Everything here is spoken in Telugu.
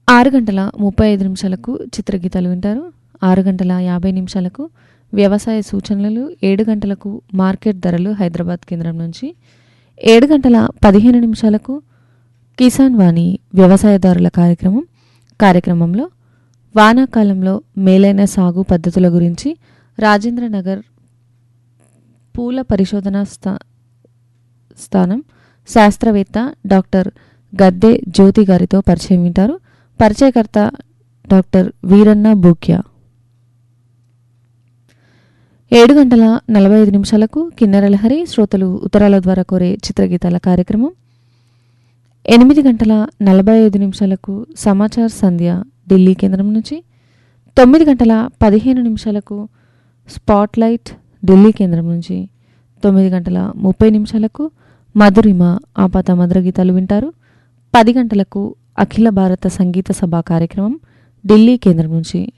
ఆరు గంటల ముప్పై ఐదు నిమిషాలకు చిత్రగీతాలు వింటారు ఆరు గంటల యాభై నిమిషాలకు వ్యవసాయ సూచనలు ఏడు గంటలకు మార్కెట్ ధరలు హైదరాబాద్ కేంద్రం నుంచి ఏడు గంటల పదిహేను నిమిషాలకు కిసాన్ వాణి వ్యవసాయదారుల కార్యక్రమం కార్యక్రమంలో వానాకాలంలో మేలైన సాగు పద్ధతుల గురించి రాజేంద్రనగర్ పూల పరిశోధనా స్థా స్థానం శాస్త్రవేత్త డాక్టర్ గద్దె జ్యోతి గారితో పరిచయం వింటారు పరిచయకర్త డాక్టర్ వీరన్న బూక్యా ఏడు గంటల నలభై ఐదు నిమిషాలకు కిన్నెరలహరి శ్రోతలు ఉత్తరాల ద్వారా కోరే చిత్రగీతాల కార్యక్రమం ఎనిమిది గంటల నలభై ఐదు నిమిషాలకు సమాచార్ సంధ్య ఢిల్లీ కేంద్రం నుంచి తొమ్మిది గంటల పదిహేను నిమిషాలకు స్పాట్లైట్ ఢిల్లీ కేంద్రం నుంచి తొమ్మిది గంటల ముప్పై నిమిషాలకు మధురిమ ఆపాత మధుర గీతాలు వింటారు పది గంటలకు అఖిల భారత సంగీత సభ కార్యక్రమం ఢిల్లీ కేంద్రం నుంచి